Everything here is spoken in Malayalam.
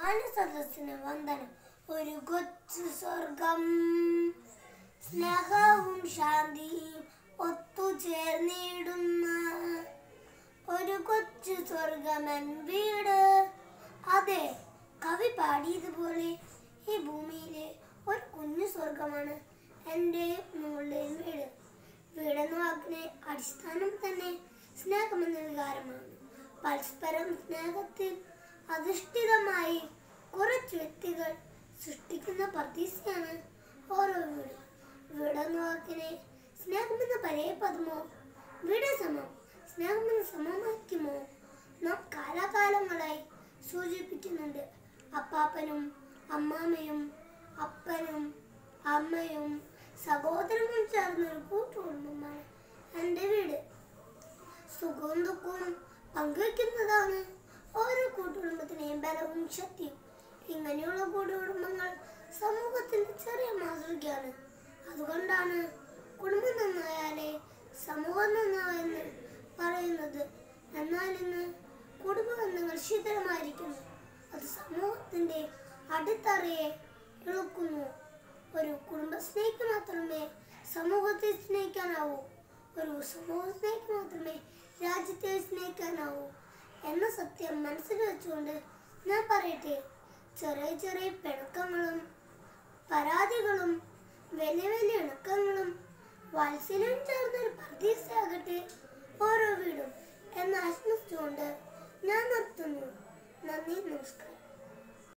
മാന്യ സദസ്സിന് വന്ദനം ഒരു കൊച്ചു സ്വർഗം സ്നേഹവും ശാന്തിയും ഒത്തുചേർന്നിടുന്ന ഒരു കൊച്ചു സ്വർഗമൻ വീട് അതെ കവി പാടിയതുപോലെ ഈ ഭൂമിയിലെ ഒരു കുഞ്ഞു സ്വർഗമാണ് എൻ്റെ മുകളുടെയും വീട് വീടെന്ന വാക്കിന് അടിസ്ഥാനം തന്നെ സ്നേഹമെന്ന വികാരമാണ് പരസ്പരം സ്നേഹത്തിൽ അധിഷ്ഠിതമായി കുറച്ച് വ്യക്തികൾ സൃഷ്ടിക്കുന്ന പ്രതീക്ഷയാണ് ഓരോ വീടും വീടെന്ന വാക്കിനെ സ്നേഹമെന്ന പഴയ പദമോ വീട് സമം സ്നേഹമെന്ന സമമാക്കുമോ നാം കാലാകാലങ്ങളായി സൂചിപ്പിക്കുന്നുണ്ട് അപ്പാപ്പനും അമ്മാമ്മയും അപ്പനും അമ്മയും സഹോദരനും ചേർന്നൊരു കൂട്ടുകുടുംബമാണ് എൻ്റെ വീട് സുഖവും ദുഃഖവും പങ്കുവെക്കുന്നതാണ് ഓരോ കൂട്ടുകുടുംബത്തിനെയും ബലവും ശക്തിയും ഇങ്ങനെയുള്ള കൂട്ടുകുടുംബങ്ങൾ സമൂഹത്തിന്റെ ചെറിയ മാതൃകയാണ് അതുകൊണ്ടാണ് കുടുംബം നന്നായാലേ സമൂഹം നന്നാവെന്ന് പറയുന്നത് എന്നാൽ ഇന്ന് കുടുംബ ബന്ധങ്ങൾ ശിഥിലമായിരിക്കുന്നു അത് സമൂഹത്തിന്റെ അടിത്തറയെ ഇളക്കുന്നു ഒരു കുടുംബ സ്നേഹിക്ക് മാത്രമേ സമൂഹത്തെ സ്നേഹിക്കാനാവൂ ഒരു സമൂഹ സ്നേഹിക്ക് മാത്രമേ രാജ്യത്തെ സ്നേഹിക്കാനാവൂ എന്ന സത്യം മനസ്സിൽ വെച്ചുകൊണ്ട് ഞാൻ പറയട്ടെ ചെറിയ ചെറിയ പിണക്കങ്ങളും പരാതികളും വലിയ വലിയ ഇണക്കങ്ങളും വാത്സല്യം ചേർന്നൊരു പ്രതീക്ഷയാകട്ടെ ഓരോ വീടും എന്ന് ആശംസിച്ചുകൊണ്ട് ഞാൻ നിർത്തുന്നു നന്ദി നമസ്കാരം